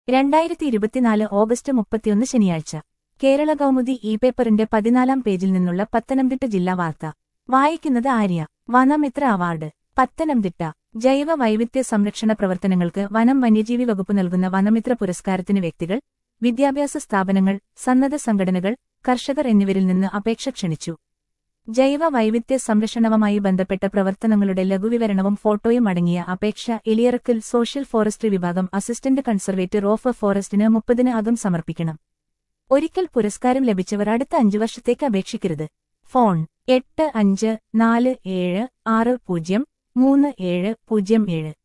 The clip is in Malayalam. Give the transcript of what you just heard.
രണ്ടായിരത്തി ഇരുപത്തിനാല് ഓഗസ്റ്റ് മുപ്പത്തിയൊന്ന് ശനിയാഴ്ച കേരള കൗമുദി ഇ പേപ്പറിന്റെ പതിനാലാം പേജിൽ നിന്നുള്ള പത്തനംതിട്ട ജില്ലാ വാർത്ത വായിക്കുന്നത് ആര്യ വനമിത്ര അവാർഡ് പത്തനംതിട്ട ജൈവ വൈവിധ്യ സംരക്ഷണ പ്രവർത്തനങ്ങൾക്ക് വനം വന്യജീവി വകുപ്പ് നൽകുന്ന വനമിത്ര പുരസ്കാരത്തിന് വ്യക്തികൾ വിദ്യാഭ്യാസ സ്ഥാപനങ്ങൾ സന്നദ്ധ സംഘടനകൾ കർഷകർ എന്നിവരിൽ നിന്ന് അപേക്ഷ ക്ഷണിച്ചു ജൈവ വൈവിധ്യ സംരക്ഷണവുമായി ബന്ധപ്പെട്ട പ്രവർത്തനങ്ങളുടെ ലഘുവിവരണവും ഫോട്ടോയും അടങ്ങിയ അപേക്ഷ എലിയറക്കൽ സോഷ്യൽ ഫോറസ്ട്രി വിഭാഗം അസിസ്റ്റന്റ് കൺസർവേറ്റർ ഓഫ് ഫോറസ്റ്റിന് മുപ്പതിന് അകം സമർപ്പിക്കണം ഒരിക്കൽ പുരസ്കാരം ലഭിച്ചവർ അടുത്ത അഞ്ചു വർഷത്തേക്ക് അപേക്ഷിക്കരുത് ഫോൺ എട്ട് അഞ്ച് നാല് ഏഴ് ആറ് പൂജ്യം മൂന്ന് ഏഴ് പൂജ്യം ഏഴ്